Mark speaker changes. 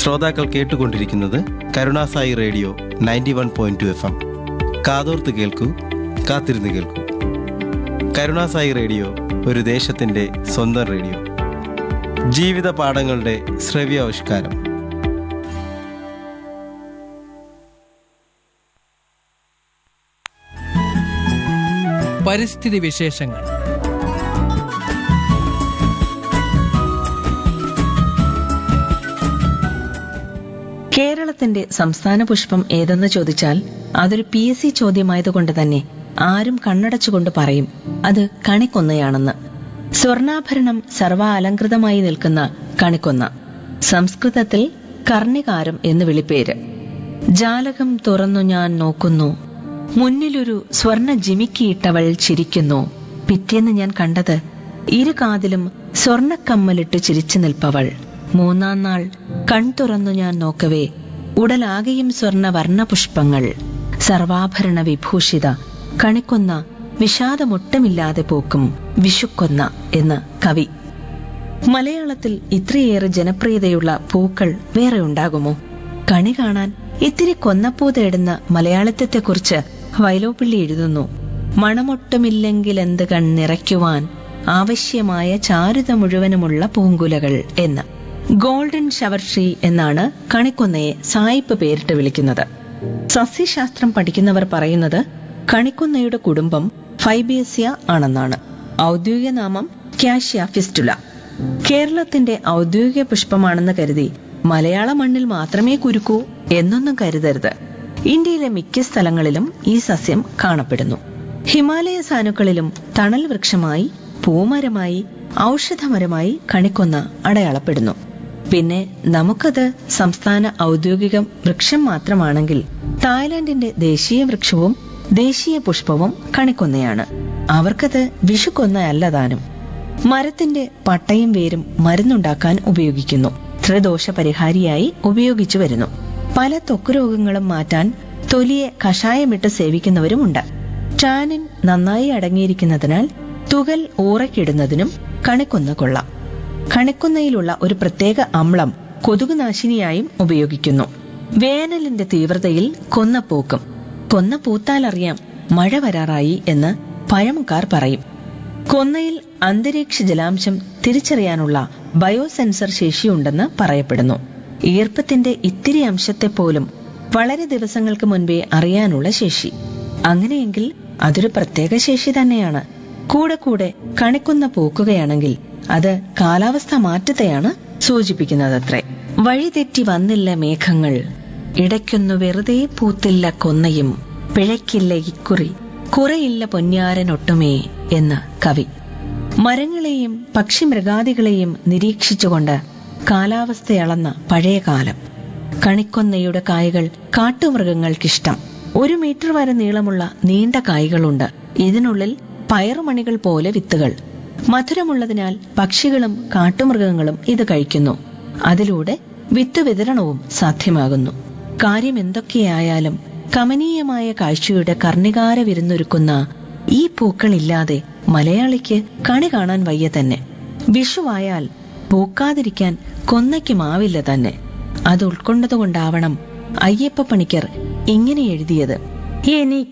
Speaker 1: ശ്രോതാക്കൾ കേട്ടുകൊണ്ടിരിക്കുന്നത് Karunasai radio ninety one point two F M കാതോർത്ത് കേൾക്കൂ കാത്തിരുന്ന് കേൾക്കൂ കരുണാസായി റേഡിയോ ഒരു ദേശത്തിൻ്റെ സ്വന്തം റേഡിയോ ജീവിത പാഠങ്ങളുടെ ശ്രവ്യാവിഷ്കാരം
Speaker 2: പരിസ്ഥിതി വിശേഷങ്ങൾ
Speaker 3: കേരളത്തിന്റെ സംസ്ഥാന പുഷ്പം ഏതെന്ന് ചോദിച്ചാൽ അതൊരു പി എസ് സി ചോദ്യമായതുകൊണ്ട് തന്നെ ആരും കണ്ണടച്ചുകൊണ്ട് പറയും അത് കണിക്കൊന്നയാണെന്ന് സ്വർണാഭരണം സർവാലങ്കൃതമായി നിൽക്കുന്ന കണിക്കൊന്ന സംസ്കൃതത്തിൽ കർണികാരം എന്ന് വിളിപ്പേര് ജാലകം തുറന്നു ഞാൻ നോക്കുന്നു മുന്നിലൊരു സ്വർണ ജിമിക്കിയിട്ടവൾ ചിരിക്കുന്നു പിറ്റേന്ന് ഞാൻ കണ്ടത് ഇരു കാതിലും സ്വർണക്കമ്മലിട്ട് ചിരിച്ചു നിൽപ്പവൾ മൂന്നാം നാൾ കൺ തുറന്നു ഞാൻ നോക്കവേ ഉടലാകെയും സ്വർണ വർണ്ണപുഷ്പങ്ങൾ സർവാഭരണ വിഭൂഷിത കണിക്കൊന്ന വിഷാദമൊട്ടുമില്ലാതെ പോക്കും വിഷുക്കൊന്ന എന്ന് കവി മലയാളത്തിൽ ഇത്രയേറെ ജനപ്രിയതയുള്ള പൂക്കൾ വേറെ ഉണ്ടാകുമോ കണി കാണാൻ ഇത്തിരി കൊന്നപ്പൂ തേടുന്ന മലയാളിത്വത്തെക്കുറിച്ച് വയലോപ്പിള്ളി എഴുതുന്നു മണമൊട്ടുമില്ലെങ്കിൽ എന്ത് കണ്ണിറയ്ക്കുവാൻ ആവശ്യമായ ചാരുത മുഴുവനുമുള്ള പൂങ്കുലകൾ എന്ന് ഗോൾഡൻ ഷവർ ട്രീ എന്നാണ് കണിക്കൊന്നയെ സായിപ്പ് പേരിട്ട് വിളിക്കുന്നത് സസ്യശാസ്ത്രം പഠിക്കുന്നവർ പറയുന്നത് കണിക്കൊന്നയുടെ കുടുംബം ഫൈബേസിയ ആണെന്നാണ് ഔദ്യോഗിക നാമം കാഷ്യ ഫിസ്റ്റുല കേരളത്തിന്റെ ഔദ്യോഗിക പുഷ്പമാണെന്ന് കരുതി മലയാള മണ്ണിൽ മാത്രമേ കുരുക്കൂ എന്നൊന്നും കരുതരുത് ഇന്ത്യയിലെ മിക്ക സ്ഥലങ്ങളിലും ഈ സസ്യം കാണപ്പെടുന്നു ഹിമാലയ സാനുക്കളിലും തണൽ വൃക്ഷമായി പൂമരമായി ഔഷധമരമായി കണിക്കൊന്ന അടയാളപ്പെടുന്നു പിന്നെ നമുക്കത് സംസ്ഥാന ഔദ്യോഗിക വൃക്ഷം മാത്രമാണെങ്കിൽ തായ്ലാന്റിന്റെ ദേശീയ വൃക്ഷവും ദേശീയ പുഷ്പവും കണിക്കൊന്നയാണ് അവർക്കത് വിഷുക്കൊന്ന താനും മരത്തിന്റെ പട്ടയും വേരും മരുന്നുണ്ടാക്കാൻ ഉപയോഗിക്കുന്നു ത്രിദോഷ പരിഹാരിയായി ഉപയോഗിച്ചു വരുന്നു പല ത്വക്ക് രോഗങ്ങളും മാറ്റാൻ തൊലിയെ കഷായമിട്ട് സേവിക്കുന്നവരുമുണ്ട് ടാനിൻ നന്നായി അടങ്ങിയിരിക്കുന്നതിനാൽ തുകൽ ഊറയ്ക്കിടുന്നതിനും കണിക്കൊന്ന കൊള്ളാം കണിക്കൊന്നയിലുള്ള ഒരു പ്രത്യേക അമ്ളം കൊതുകുനാശിനിയായും ഉപയോഗിക്കുന്നു വേനലിന്റെ തീവ്രതയിൽ കൊന്ന പൂക്കും കൊന്ന പൂത്താലറിയാം മഴ വരാറായി എന്ന് പഴമക്കാർ പറയും കൊന്നയിൽ അന്തരീക്ഷ ജലാംശം തിരിച്ചറിയാനുള്ള ബയോസെൻസർ ശേഷിയുണ്ടെന്ന് പറയപ്പെടുന്നു ഈർപ്പത്തിന്റെ ഇത്തിരി അംശത്തെ പോലും വളരെ ദിവസങ്ങൾക്ക് മുൻപേ അറിയാനുള്ള ശേഷി അങ്ങനെയെങ്കിൽ അതൊരു പ്രത്യേക ശേഷി തന്നെയാണ് കൂടെ കൂടെ കണിക്കുന്ന പൂക്കുകയാണെങ്കിൽ അത് കാലാവസ്ഥ മാറ്റത്തെയാണ് സൂചിപ്പിക്കുന്നതത്രേ വഴിതെറ്റി വന്നില്ല മേഘങ്ങൾ ഇടയ്ക്കൊന്നു വെറുതെ പൂത്തില്ല കൊന്നയും പിഴയ്ക്കില്ല ഇക്കുറി കുറയില്ല പൊന്നാരനൊട്ടുമേ എന്ന് കവി മരങ്ങളെയും പക്ഷിമൃഗാദികളെയും നിരീക്ഷിച്ചുകൊണ്ട് കാലാവസ്ഥയളന്ന പഴയ കാലം കണിക്കൊന്നയുടെ കായകൾ കാട്ടുമൃഗങ്ങൾക്കിഷ്ടം ഒരു മീറ്റർ വരെ നീളമുള്ള നീണ്ട കായ്കളുണ്ട് ഇതിനുള്ളിൽ പയറുമണികൾ പോലെ വിത്തുകൾ മധുരമുള്ളതിനാൽ പക്ഷികളും കാട്ടുമൃഗങ്ങളും ഇത് കഴിക്കുന്നു അതിലൂടെ വിത്ത് വിതരണവും സാധ്യമാകുന്നു കാര്യം എന്തൊക്കെയായാലും കമനീയമായ കാഴ്ചയുടെ കർണികാര വിരുന്നൊരുക്കുന്ന ഈ പൂക്കളില്ലാതെ മലയാളിക്ക് കണി കാണാൻ വയ്യ തന്നെ വിഷുവായാൽ പൂക്കാതിരിക്കാൻ കൊന്നയ്ക്കുമാവില്ല തന്നെ അത് ഉൾക്കൊണ്ടതുകൊണ്ടാവണം അയ്യപ്പ പണിക്കർ ഇങ്ങനെ എഴുതിയത് എനിക്ക്